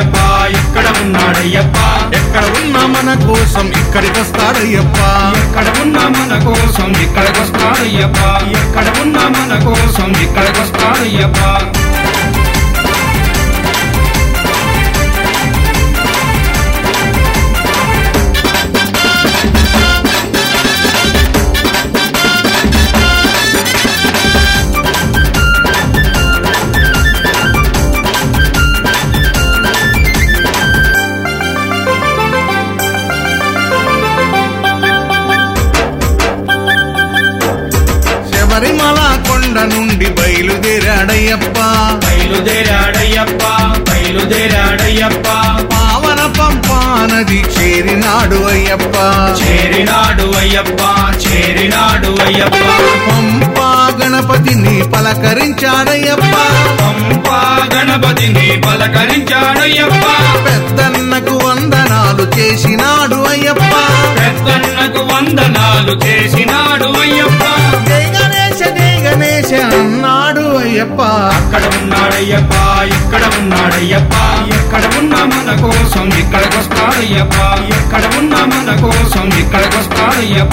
ఉన్నాడయ్యప్ప ఇక్కడ ఉన్నాడయ్యప్ప ఎక్కడ ఉన్నా మన కోసం ఇక్కడికి వస్తాడయ్యప్ప ఎక్కడ ఉన్నా మన కోసం ఇక్కడికి వస్తాడయ్యప్ప ఎక్కడ ఉన్నా మన కోసం ఇక్కడికి వస్తాడయ్యప్ప శబరిమల కొండ నుండి బయలుదేరాడయ్యప్ప బయలుదేరాడయ్యప్ప బయలుదేరాడయ్యప్ప పావన పంపా నది చేరినాడు అయ్యప్ప చేరినాడు అయ్యప్ప చేరినాడు అయ్యప్ప పంపా గణపతిని పలకరించాడయ్యప్ప పంపా గణపతిని పలకరించాడయ్యప్ప పెద్దన్నకు వందనాలు చేసినాడు అయ్యప్ప పెద్దన్నకు వందనాలు చేసినాడు అయ్యప్ప జై గణేశ జై గణేశ అన్నాడు అయ్యప్ప అక్కడ ఉన్నాడయ్యప్ప ఇక్కడ ఉన్నాడయ్యప్ప ఎక్కడ ఉన్నా మన కోసం ఇక్కడికి వస్తాడయ్యప్ప ఎక్కడ ఉన్నా మన కోసం ఇక్కడికి వస్తాడయ్యప్ప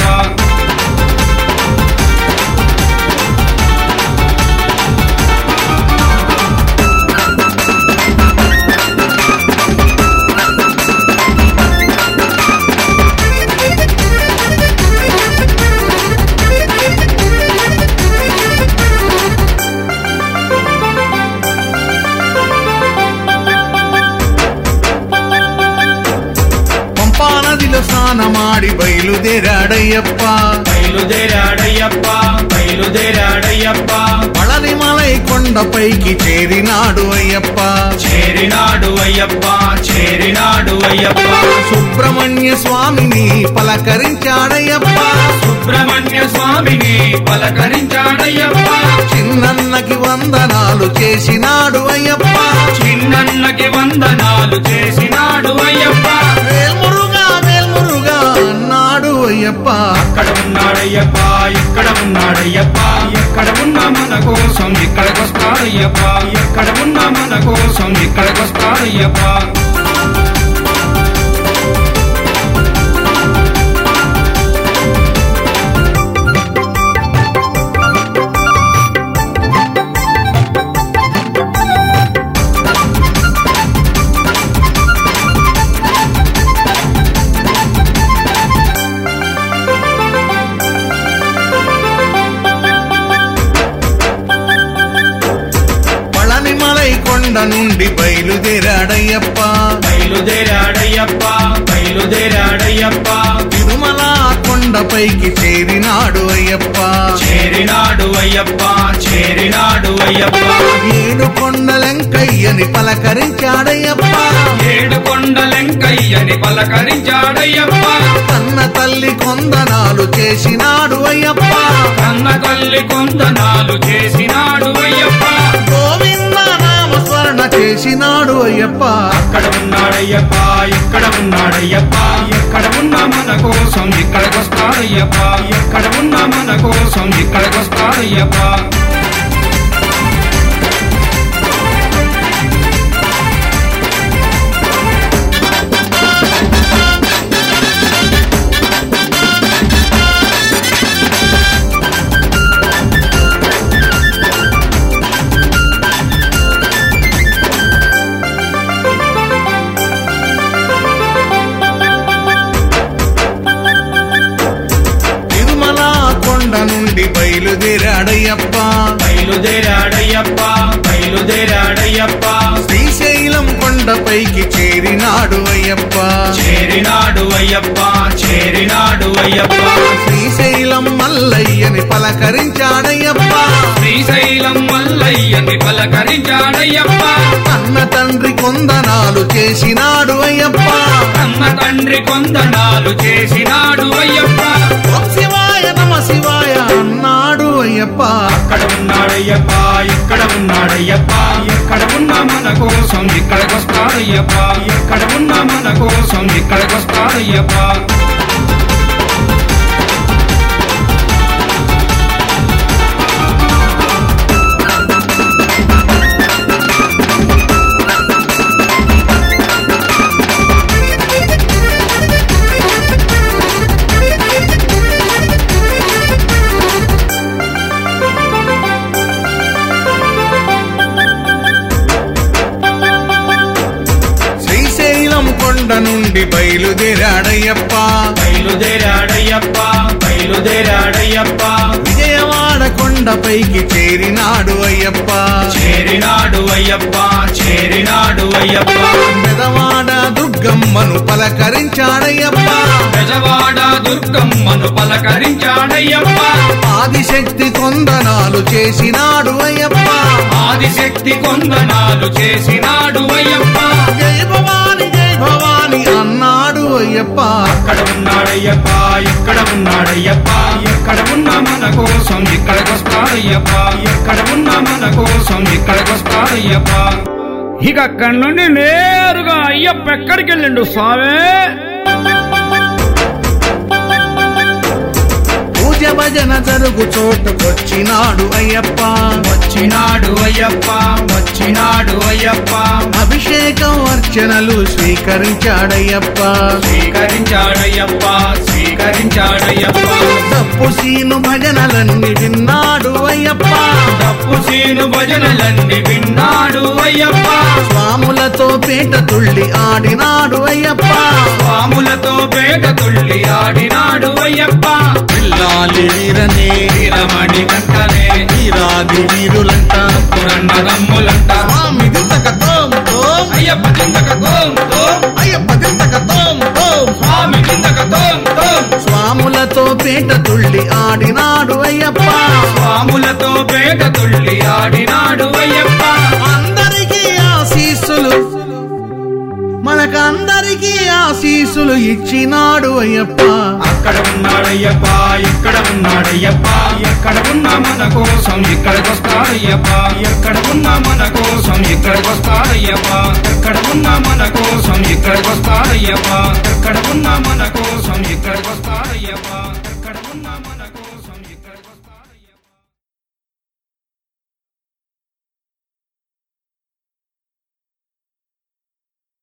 పంపా నదిలో స్నానమాడి బయలుదేరాడయ్యప్ప బయలుదేరాడయ్యప్ప బయలుదేరాడయ్యప్ప పళనిమలై కొండపైకి చేరినాడు అయ్యప్ప చేరినాడు అయ్యప్ప చేరినాడు అయ్యప్ప సుబ్రహ్మణ్య స్వామిని పలకరించాడయ్యప్ప సుబ్రహ్మణ్య స్వామిని పలకరించాడయ్యప్ప చిన్నన్నకి వందనాలు చేసినాడు అయ్యప్ప చిన్నన్నకి వందనాలు చేసినాడు అయ్యప్ప వేల్మురుగా వేల్మురుగా అన్నాడు అయ్యప్ప అక్కడ ఉన్నాడయ్యప్ప ఇక్కడ ఉన్నాడయ్యప్ప ఎక్కడ ఉన్నా మన కోసం ఇక్కడికి వస్తాడయ్యప్ప ఎక్కడ ఉన్నా మన కోసం ఇక్కడికి వస్తాడయ్యప్ప పళనిమలై కొండ నుండి బయలుదేరాడయ్యప్ప బయలుదేరాడయ్యప్ప బయలుదేరాడయ్యప్ప తిరుమల కొండపైకి చేరినాడు అయ్యప్ప చేరినాడు అయ్యప్ప చేరినాడు అయ్యప్ప ఏడు కొండలెంకయ్యని పలకరించాడయ్యప్ప ఏడు కొండలెంకయ్యని పలకరించాడయ్యప్ప కన్న తల్లి కొందనాలు చేసినాడు అయ్యప్ప కన్న తల్లి కొందనాలు చేసినాడు అయ్యప్ప గోవింద నామ స్మరణ చేసినాడు అయ్యప్ప అక్కడ ఉన్నాడయ్యప్ప ఇక్కడ ఉన్నాడయ్యప్ప ఎక్కడ ఉన్నా మన కోసం ఇక్కడికి వస్తాడయ్యప్ప ఎక్కడ ఉన్నా మన కోసం ఇక్కడికి వస్తాడయ్యప్ప తిరుమల కొండ నుండి బయలుదేరాడయ్యప్ప బయలుదేరాడయ్యప్ప బయలుదేరాడయ్యప్ప శ్రీశైలం కొండపైకి చేరినాడు అయ్యప్ప చేరినాడు అయ్యప్ప చేరినాడు అయ్యప్ప శ్రీశైలం మల్లయ్యని పలకరించాడయ్యప్ప శ్రీశైలం మల్లయ్యని పలకరించాడయ్యప్ప అన్న తండ్రి కొందనాలు చేసినాడు అయ్యప్ప కన్న తండ్రి కొందనాలు చేసినాడు అయ్యప్ప ఓం శివాయ నమ శివాయ అన్నాడు అయ్యప్ప అక్కడ ఉన్నాడయ్యప్ప ఇక్కడ ఉన్నాడయ్యప్ప ఎక్కడ ఉన్నా మన కోసం ఇక్కడికి వస్తాడయ్యప్ప ఎక్కడ ఉన్నా మన కోసం ఇక్కడికి వస్తాడయ్యప్ప కొండ నుండి బయలుదేరాడయ్యప్ప బయలుదేరాడయ్యప్ప బయలుదేరాడయ్యప్ప విజయవాడ కొండపైకి చేరినాడు అయ్యప్ప చేరినాడు అయ్యప్ప చేరినాడు అయ్యప్ప పెదవాడ దుర్గమ్మను పలకరించాడయ్యప్ప గజవాడ దుర్గమ్మను పలకరించాడయ్యప్ప ఆదిశక్తి కొందనాలు చేసినాడు అయ్యప్ప ఆదిశక్తి కొందనాలు చేసినాడు అయ్యప్ప జై భవాని జై భవాని అన్నాడు అయ్యప్ప అక్కడ ఉన్నాడయ్యప్ప ఇక్కడ ఉన్నాడయ్యప్ప ఎక్కడ ఉన్నా మన కోసం ఇక్కడికొస్తాడయ్యప్ప ఎక్కడ ఉన్నా మన కోసం ఇక్కడికొస్తాడయ్యప్ప ఇక అక్కడి నుండి నేరుగా అయ్యప్ప ఎక్కడికి వెళ్ళిండు స్వామి పూజ భజన జరుగు చోటుకొచ్చినాడు అయ్యప్ప వచ్చినాడు అయ్యప్ప వచ్చినాడు అయ్యప్ప అభిషేకం అర్చనలు స్వీకరించాడయ్యప్ప స్వీకరించాడయ్యప్ప స్వీకరించాడయ్యప్ప తప్పు సీను భజనలన్నీ విన్నాడు అయ్యప్ప తప్పు సీను భజనలన్నీ విన్నాడు అయ్యప్ప స్వాములతో పేట తుళ్ళి ఆడినాడు అయ్యప్ప స్వాములతో పేట తుళ్ళి ఆడినాడు అయ్యప్ప పిల్లాలి వీరనే వీరమణి కంటనే వీరాది వీరులంట పురన్నదమ్ములంట స్వామి దింతక తోం తోం అయ్యప్ప కిందక తోం తోం అయ్యప్ప దింతక తోం తోం స్వామి కిందక తోం తోం స్వాములతో పేట తుళ్ళి ఆడినాడు అయ్యప్ప స్వాములతో పేట తుళ్ళి ఆడినాడు అయ్యప్ప అందరికీ ఆశీస్సులు మనకందరికీ ఆశీస్సులు ఇచ్చినాడు అయ్యప్ప అక్కడ ఉన్నాడయ్యప్ప ఇక్కడ ఉన్నాడయ్యప్ప ఎక్కడ ఉన్నా మన కోసం ఇక్కడికొస్తాడయ్యప్ప ఎక్కడ ఉన్నా మన కోసం ఇక్కడికొస్తాడయ్యప్ప ఎక్కడ ఉన్నా మన కోసం ఇక్కడికొస్తాడయ్యప్ప ఎక్కడ ఉన్నా మన కోసం ఇక్కడికొస్తాడయ్యప్ప